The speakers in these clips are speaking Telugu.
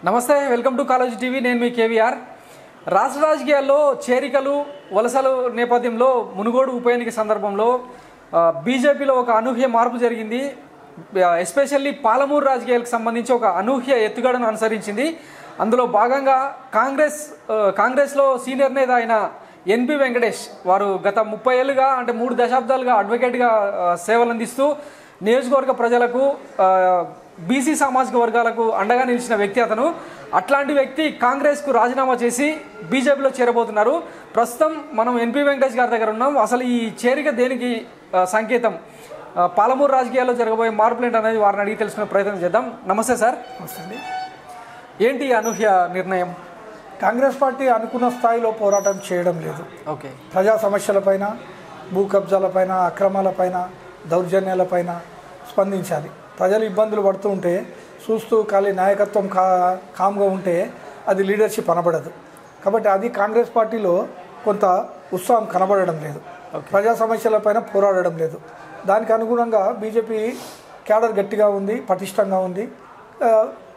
నమస్తే వెల్కమ్ టు కాలేజ్ టీవీ నేను మీ కేవీఆర్ రాష్ట్ర రాజకీయాల్లో చేరికలు వలసలు నేపథ్యంలో మునుగోడు ఉప ఎన్నిక సందర్భంలో ఆ, బీజేపీలో ఒక అనూహ్య మార్పు జరిగింది ఆ, ఎస్పెషల్లీ పాలమూరు రాజకీయాలకు సంబంధించి ఒక అనూహ్య ఎత్తుగడను అనుసరించింది అందులో భాగంగా కాంగ్రెస్ ఆ, కాంగ్రెస్లో సీనియర్ నేత అయిన ఎన్పి వెంకటేష్ వారు గత ముప్పై ఏళ్ళుగా అంటే మూడు దశాబ్దాలుగా అడ్వకేట్గా ఆ, సేవలు అందిస్తూ నియోజకవర్గ ప్రజలకు ఆ, బీసీ సామాజిక వర్గాలకు అండగా నిలిచిన వ్యక్తి అతను అట్లాంటి వ్యక్తి కాంగ్రెస్కు రాజీనామా చేసి బీజేపీలో చేరబోతున్నారు ప్రస్తుతం మనం ఎన్పి వెంకటేష్ గారి దగ్గర ఉన్నాం అసలు ఈ చేరిక దేనికి ఆ, సంకేతం ఆ, పాలమూరు రాజకీయాల్లో జరగబోయే మార్పులు ఏంటనేది వారిని అడిగి తెలుసుకునే ప్రయత్నం చేద్దాం నమస్తే సార్ వస్తుంది ఏంటి ఈ అనూహ్య నిర్ణయం కాంగ్రెస్ పార్టీ అనుకున్న స్థాయిలో పోరాటం చేయడం లేదు ఓకే ప్రజా సమస్యలపైన భూ కబ్జాలపైన అక్రమాలపైన దౌర్జన్యాలపైన స్పందించాలి ప్రజలు ఇబ్బందులు పడుతూ ఉంటే చూస్తూ ఖాళీ నాయకత్వం కా కామ్గా ఉంటే అది లీడర్షిప్ అనబడదు కాబట్టి అది కాంగ్రెస్ పార్టీలో కొంత ఉత్సాహం కనబడడం లేదు ప్రజా సమస్యలపైన పోరాడడం లేదు దానికి అనుగుణంగా బీజేపీ క్యాడర్ గట్టిగా ఉంది పటిష్టంగా ఉంది ఆ,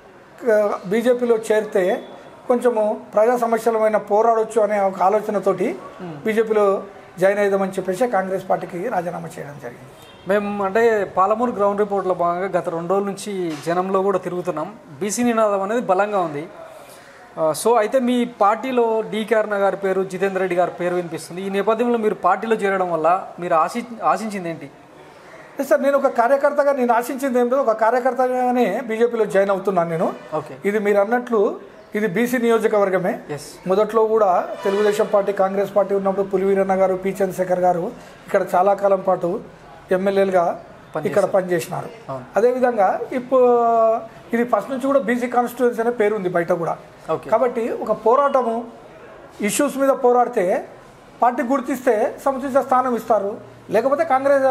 క- బీజేపీలో చేరితే కొంచెము ప్రజా సమస్యలమైన పోరాడొచ్చు అనే ఒక ఆలోచనతోటి బీజేపీలో జాయిన్ అయిదామని చెప్పేసి కాంగ్రెస్ పార్టీకి రాజీనామా చేయడం జరిగింది మేము అంటే పాలమూరు గ్రౌండ్ రిపోర్ట్లో భాగంగా గత రెండు రోజుల నుంచి జనంలో కూడా తిరుగుతున్నాం బీసీ నినాదం అనేది బలంగా ఉంది ఆ, సో అయితే మీ పార్టీలో డీకే అరుణ గారి పేరు జితేందర్ రెడ్డి గారి పేరు వినిపిస్తుంది ఈ నేపథ్యంలో మీరు పార్టీలో చేరడం వల్ల మీరు ఆశి ఆశించింది ఏంటి లేదు సార్ నేను ఒక కార్యకర్తగా నేను ఆశించింది ఏమిటో ఒక కార్యకర్తగానే బీజేపీలో జాయిన్ అవుతున్నాను నేను ఓకే ఇది మీరు అన్నట్లు ఇది బీసీ నియోజకవర్గమే ఎస్ మొదట్లో కూడా తెలుగుదేశం పార్టీ కాంగ్రెస్ పార్టీ ఉన్నప్పుడు పులివీరన్న గారు పి చంద్రశేఖర్ గారు ఇక్కడ చాలా కాలం పాటు ఎమ్మెల్యేలుగా ఇక్కడ పనిచేసినారు అదేవిధంగా ఇప్పుడు ఇది ఫస్ట్ నుంచి కూడా బీసీ కాన్స్టిట్యున్సీ అనే పేరు ఉంది బయట కూడా ఓకే కాబట్టి ఒక పోరాటము ఇష్యూస్ మీద పోరాడితే పార్టీ గుర్తిస్తే సముచిత స్థానం ఇస్తారు లేకపోతే కాంగ్రెస్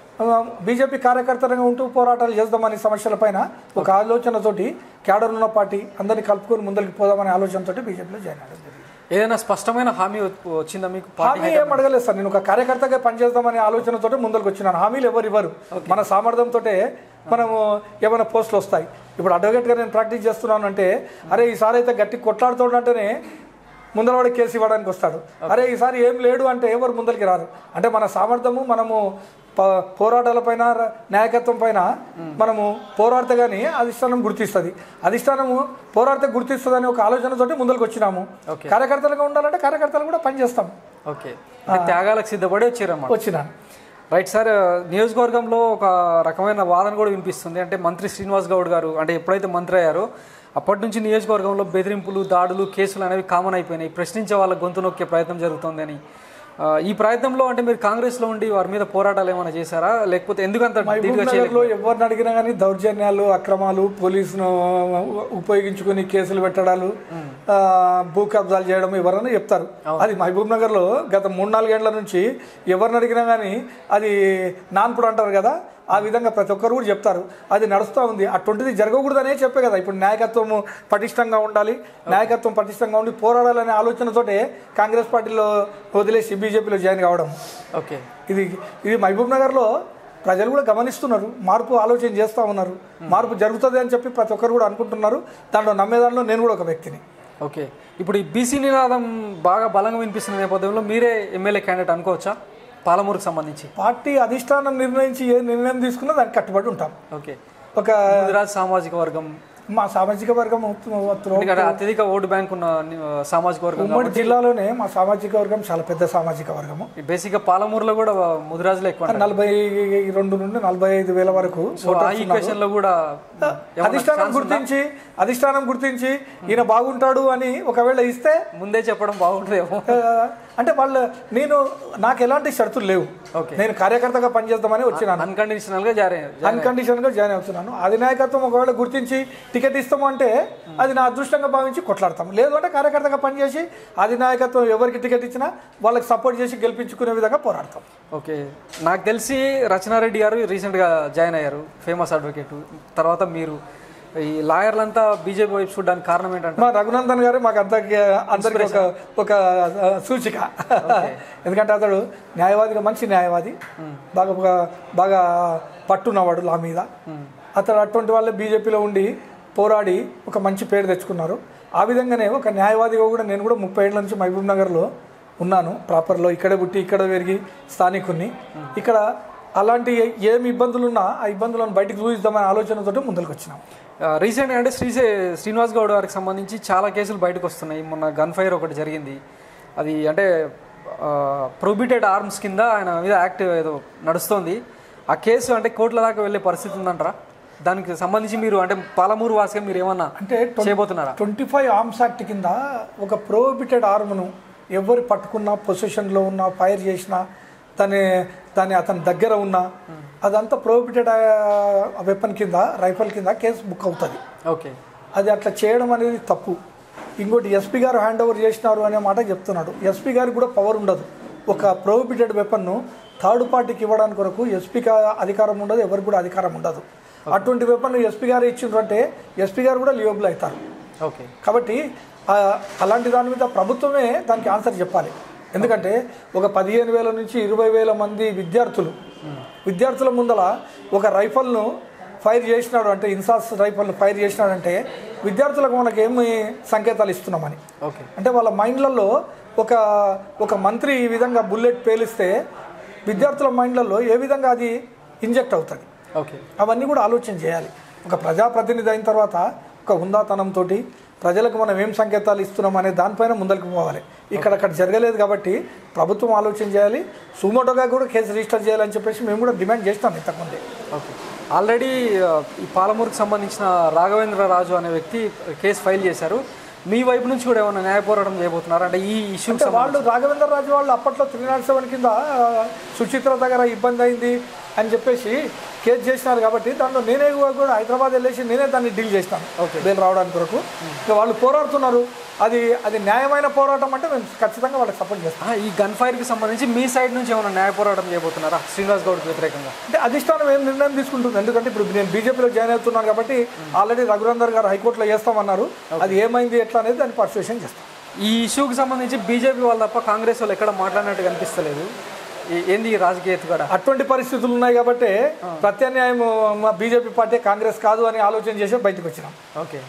బీజేపీ కార్యకర్తలుగా ఉంటూ పోరాటాలు చేద్దామనే సమస్యలపైన ఒక ఆలోచనతోటి క్యాడర్ ఉన్న పార్టీ అందరినీ కలుపుకొని ముందరికి పోదామనే ఆలోచనతోటి బీజేపీలో జాయిన్ అవ్వడం జరిగింది ఏదైనా స్పష్టమైన హామీ వ- వచ్చిందా మీకు పార్టీ హామీ ఏం అడగలేదు సార్ నేను ఒక కార్యకర్తగా పనిచేద్దామనే ఆలోచనతోటి ముందరికి వచ్చినాను హామీలు ఎవరు ఇవ్వరు మన సామర్థ్యంతో మనము ఏమైనా పోస్టులు వస్తాయి ఇప్పుడు అడ్వకేట్గా నేను ప్రాక్టీస్ చేస్తున్నాను అంటే అరే ఈసారి అయితే గట్టి కొట్లాడుతుండంటేనే ముందరవాడి కేసు ఇవ్వడానికి వస్తాడు అరే ఈసారి ఏం లేడు అంటే ఎవరు ముందరికి రారు అంటే మన సామర్థ్యము మనము ప- పోరాటాలపైన ర- నాయకత్వం పైన మనము పోరాడితే కానీ అధిష్టానం గుర్తిస్తుంది అధిష్టానము పోరాడితే గుర్తిస్తుంది ఒక ఆలోచనతోటి ముందరికి వచ్చినాము Okay. కార్యకర్తలుగా ఉండాలంటే కార్యకర్తలు కూడా పనిచేస్తాం ఓకే అంటే త్యాగాలకు సిద్ధపడి వచ్చారన్నమాట వచ్చినాను రైట్ సార్ నియోజకవర్గంలో ఒక రకమైన వాదన కూడా వినిపిస్తుంది అంటే మంత్రి శ్రీనివాస్ గౌడ్ గారు అంటే ఎప్పుడైతే మంత్రి అయ్యారో అప్పటి నుంచి నియోజకవర్గంలో బెదిరింపులు దాడులు కేసులు అనేవి కామన్ అయిపోయినాయి ప్రశ్నించే వాళ్ళ గొంతు నొక్కే ప్రయత్నం జరుగుతుంది అని ఆ, ఈ ప్రయత్నంలో అంటే మీరు కాంగ్రెస్లో ఉండి వారి మీద పోరాటాలు ఏమైనా చేశారా లేకపోతే ఎందుకంత ధీటుగా చేయలేదు నగర్లో ఎవరిని అడిగినా కానీ దౌర్జన్యాలు అక్రమాలు పోలీసును ఉపయోగించుకొని కేసులు పెట్టడాలు ఆ, భూ కబ్జాలు చేయడం ఎవరన్నా చెప్తారు అది మహబూబ్ నగర్ లో గత మూడు నాలుగేళ్ల నుంచి ఎవరిని అడిగినా కానీ అది నాన్పుడు అంటారు కదా ఆ విధంగా ప్రతి ఒక్కరు కూడా చెప్తారు అది నడుస్తూ ఉంది అటువంటిది జరగకూడదనే చెప్పే కదా ఇప్పుడు నాయకత్వం పటిష్టంగా ఉండాలి నాయకత్వం పటిష్టంగా ఉండి పోరాడాలనే ఆలోచనతోటే కాంగ్రెస్ పార్టీలో వదిలేసి బీజేపీలో జాయిన్ కావడం ఓకే ఇది ఇది మహబూబ్ నగర్లో ప్రజలు కూడా గమనిస్తున్నారు మార్పు ఆలోచన చేస్తూ ఉన్నారు మార్పు జరుగుతుంది అని చెప్పి ప్రతి ఒక్కరు కూడా అనుకుంటున్నారు దాంట్లో నమ్మేదాంట్లో నేను కూడా ఒక వ్యక్తిని ఓకే ఇప్పుడు ఈ బీసీ నినాదం బాగా బలంగా వినిపిస్తున్న నేపథ్యంలో మీరే ఎమ్మెల్యే క్యాండిడేట్ అనుకోవచ్చా పాలమూరుకు సంబంధించి పార్టీ అధిష్టానం నిర్ణయించి ఏ నిర్ణయం తీసుకున్నా దానికి కట్టుబడి ఉంటాం ఓకే ఒక ముదిరాజ్ సామాజిక వర్గం మా సామాజిక వర్గం ఉత్తరం- ఎందుకంటే అత్యధిక ఓటు బ్యాంక్ ఉన్న ఆ, సామాజిక వర్గం ఉమ్మడి జిల్లాలోనే మా సామాజిక వర్గం చాలా పెద్ద సామాజిక వర్గము బేసిక్గా పాలమూరులో కూడా ముదిరాజులు ఎక్కువ ఉంటారు. నలభై రెండు నుండి నలభై ఐదు వేల వరకు సో ఆ ఈక్వేషన్ లో కూడా అధిష్టానం గుర్తించి అధిష్టానం గుర్తించి ఈయన బాగుంటాడు అని ఒకవేళ ఇస్తే ముందే చెప్పడం బాగుంటుందేమో ఆ, అంటే వాళ్ళు నేను నాకు ఎలాంటి షరతులు లేవు ఓకే. నేను కార్యకర్తగా పనిచేద్దామని వచ్చినాను అన్కండిషనల్ గా జారీ అన్కండిషన్ గా జాయిన్ అవుతున్నాను అధినాయకత్వం ఒకవేళ గుర్తించి టికెట్ ఇస్తాము అంటే అది నా అదృష్టంగా భావించి కొట్లాడతాం లేదు అంటే కార్యకర్తగా పనిచేసి అధినాయకత్వం ఎవరికి టికెట్ ఇచ్చినా వాళ్ళకి సపోర్ట్ చేసి గెలిపించుకునే విధంగా పోరాడతాం ఓకే నాకు తెలిసి రచనారెడ్డి గారు రీసెంట్ గా జాయిన్ అయ్యారు ఫేమస్ అడ్వకేట్ తర్వాత మీరు ఈ లాయర్లంతా బీజేపీ వైపు చూడడానికి కారణం ఏంటంటే మా రఘునందన్ గారు మాకు అందరికి అందరికి ఒక ఒక ఆ, సూచిక ఎందుకంటే అతడు న్యాయవాదిగా మంచి న్యాయవాది బాగా బాగా- బాగా పట్టున్నవాడు లా మీద అతడు అటువంటి వాళ్ళే బీజేపీలో ఉండి పోరాడి ఒక మంచి పేరు తెచ్చుకున్నారు ఆ విధంగానే ఒక న్యాయవాదిగా కూడా నేను కూడా ముప్పై ఏళ్ళ నుంచి మహబూబ్ నగర్లో ఉన్నాను ప్రాపర్లో ఇక్కడే పుట్టి ఇక్కడ పెరిగి స్థానికుని ఇక్కడ అలాంటి ఏమి ఇబ్బందులు ఉన్నా ఆ ఇబ్బందులను బయటకు చూపిద్దామనే ఆలోచనతో ముందరికి వచ్చినాం రీసెంట్గా అంటే శ్రీ శ్రీనివాస్ గౌడ్ గారికి సంబంధించి చాలా కేసులు బయటకు వస్తున్నాయి మొన్న గన్ ఫైర్ ఒకటి జరిగింది అది అంటే ప్రొహిబిటెడ్ ఆర్మ్స్ కింద ఆయన మీద యాక్ట్ ఏదో నడుస్తోంది ఆ కేసు అంటే కోర్టుల దాకా వెళ్ళే పరిస్థితి ఉందంటారా దానికి సంబంధించి మీరు అంటే పాలమూరు వాసిగా మీరు ఏమన్నా అంటే చేయబోతున్నారా ట్వంటీ ఫైవ్ ఆర్మ్స్ యాక్ట్ కింద ఒక ప్రోహిబిటెడ్ ఆర్మ్ను ఎవరు పట్టుకున్నా పొజిషన్లో ఉన్నా ఫైర్ చేసినా దాని దాని అతని దగ్గర ఉన్నా అదంతా ప్రోహిబిటెడ్ వెపన్ కింద రైఫల్ కింద కేసు బుక్ అవుతుంది ఓకే అది అట్లా చేయడం అనేది తప్పు ఇంకోటి ఎస్పీ గారు హ్యాండ్ ఓవర్ చేసినారు అనే మాట చెప్తున్నాడు ఎస్పీ గారికి కూడా పవర్ ఉండదు ఒక ప్రోహిబిటెడ్ వెపన్ను థర్డ్ పార్టీకి ఇవ్వడానికి కొరకు ఎస్పీకి అధికారం ఉండదు ఎవరికి కూడా అధికారం ఉండదు అటువంటి వెపన్ ఎస్పీ గారు ఇచ్చిండ్రు అంటే ఎస్పీ గారు కూడా లియోబుల్ అవుతారు ఓకే కాబట్టి ఆ, అలాంటి దాని మీద ప్రభుత్వమే దానికి ఆన్సర్ చెప్పాలి ఎందుకంటే ఒక పదిహేను వేల నుంచి ఇరవై వేల మంది విద్యార్థులు విద్యార్థుల ముందల ఒక రైఫల్ను ఫైర్ చేసినాడు అంటే ఇన్సాస్ రైఫల్ను ఫైర్ చేసినాడంటే విద్యార్థులకు మనకి ఏమి సంకేతాలు ఇస్తున్నామని ఓకే అంటే వాళ్ళ మైండ్లలో ఒక ఒక మంత్రి ఈ విధంగా బుల్లెట్ పేలిస్తే విద్యార్థుల మైండ్లలో ఏ విధంగా అది ఇంజెక్ట్ అవుతుంది ఓకే అవన్నీ కూడా ఆలోచన చేయాలి ఒక ప్రజాప్రతినిధి అయిన తర్వాత ఒక హుందాతనంతో ప్రజలకు మనం ఏం సంకేతాలు ఇస్తున్నాం అనే దానిపైన ముందరికి పోవాలి ఇక్కడ అక్కడ జరగలేదు కాబట్టి ప్రభుత్వం ఆలోచన చేయాలి సుమోటోగా కూడా కేసు రిజిస్టర్ చేయాలని చెప్పేసి మేము కూడా డిమాండ్ చేస్తాం ఇంతకుముందే ఓకే ఆల్రెడీ ఆ, ఈ పాలమూరుకు సంబంధించిన రాఘవేంద్ర రాజు అనే వ్యక్తి కేసు ఫైల్ చేశారు మీ వైపు నుంచి కూడా ఏమైనా న్యాయ పోరాటం చేయబోతున్నారు అంటే ఈ ఇష్యూ అంటే వాళ్ళు రాఘవేంద్ర రాజు వాళ్ళు అప్పట్లో త్రీ నాట్ సెవెన్ కింద ఆ, సుచిత్ర దగ్గర ఇబ్బంది అయింది అని చెప్పేసి కేసు చేసినారు కాబట్టి దాంట్లో నేనే కూడా హైదరాబాద్ వెళ్ళేసి నేనే దాన్ని డీల్ చేస్తాను Okay. బెయిల్ రావడానికి కొరకు ఇక వాళ్ళు పోరాడుతున్నారు అది అది న్యాయమైన పోరాటం అంటే మేము ఖచ్చితంగా వాళ్ళకి సపోర్ట్ చేస్తాం ఈ గన్ ఫైర్కి సంబంధించి మీ సైడ్ నుంచి ఏమైనా న్యాయ పోరాటం చేయబోతున్నారా శ్రీనివాస్ గౌడ్కి వ్యతిరేకంగా అంటే అధిష్టానం ఏం నిర్ణయం తీసుకుంటుంది ఎందుకంటే ఇప్పుడు నేను బీజేపీలో జాయిన్ అవుతున్నాను కాబట్టి ఆల్రెడీ రఘునందర్ గారు హైకోర్టులో చేస్తామన్నారు అది ఏమైంది ఎట్లా అనేది దాన్ని పర్సువేషన్ చేస్తాం ఈ ఇష్యూకి సంబంధించి బీజేపీ వాళ్ళు తప్ప కాంగ్రెస్ వాళ్ళు ఎక్కడ మాట్లాడినట్టు కనిపిస్తలేదు ఈ- ఏంది ఈ రాజకీయ ఎత్తుగడ అటువంటి పరిస్థితులు ఉన్నాయి కాబట్టి ప్రత్యామ్నాయం మా బీజేపీ పార్టీ కాంగ్రెస్ కాదు అని ఆలోచన చేసి బయటకు వచ్చినాం ఓకే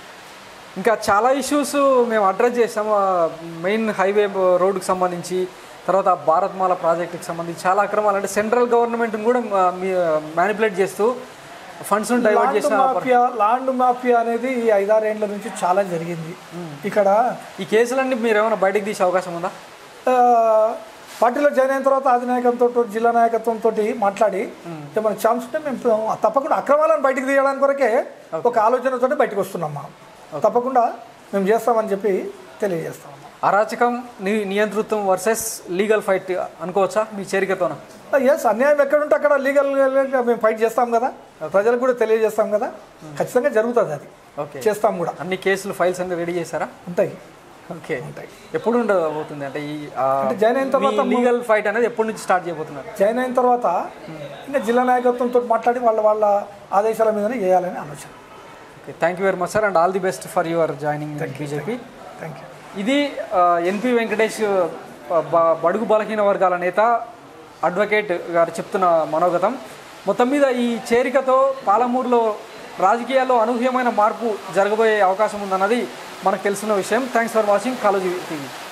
ఇంకా చాలా ఇష్యూస్ మేము అడ్రస్ చేసాము మెయిన్ హైవే రోడ్డుకి సంబంధించి తర్వాత భారత్మాల ప్రాజెక్టుకి సంబంధించి చాలా అక్రమాలు అంటే సెంట్రల్ గవర్నమెంట్ కూడా మ్యానిపులేట్ చేస్తూ ఫండ్స్ డైవర్ట్ లాండ్ చేసిన మాఫియా లాండ్ మాఫియా అనేది ఈ ఐదారేండ్ల నుంచి చాలా జరిగింది ఇక్కడ ఈ కేసులన్నీ మీరు ఏమైనా బయటకు తీసే అవకాశం ఉందా ఆ, పార్టీలో జాయిన్ అయిన తర్వాత అధినాయకత్వంతో జిల్లా నాయకత్వంతో మాట్లాడి ఏమైనా ఛాన్స్ ఉంటే మేము తప్పకుండా అక్రమాలను బయటకు తీయడానికి కొరకే ఒక ఆలోచనతో బయటకు వస్తున్నాం మనం తప్పకుండా మేము చేస్తామని చెప్పి తెలియజేస్తాం అరాచకం ని- నియంతృత్వం వర్సెస్ లీగల్ ఫైట్ అనుకోవచ్చా మీ చేరికతోన ఎస్ అన్యాయం ఎక్కడుంటే అక్కడ లీగల్ మేము ఫైట్ చేస్తాం కదా ప్రజలకు కూడా తెలియజేస్తాం కదా ఖచ్చితంగా జరుగుతుంది అది ఓకే చేస్తాం కూడా అన్ని కేసులు ఫైల్స్ అన్ని రెడీ చేశారా ఉంటాయి ఓకే ఎప్పుడు ఉండబోతుంది అంటే ఈ అంటే జాయిన్ అయిన తర్వాత లీగల్ ఫైట్ అనేది ఎప్పటి నుంచి స్టార్ట్ చేయబోతున్నారు జాయిన్ అయిన తర్వాత ఇంకా జిల్లా నాయకత్వంతో మాట్లాడి వాళ్ళ వాళ్ళ ఆదేశాల మీదనే చేయాలని ఆలోచన okay thank you very much sir and all the best for your joining BJP thank you ఇది ఎన్పి వెంకటేష్ ఆ, బ- బడుగు బలహీన వర్గాల నేత అడ్వకేట్ గారు చెప్తున్న మనోగతం మొత్తం మీద ఈ చేరికతో పాలమూరులో రాజకీయాల్లో అనూహ్యమైన మార్పు జరగబోయే అవకాశం ఉందన్నది మనకు తెలుసున్న విషయం thanks for watching Kaloji TV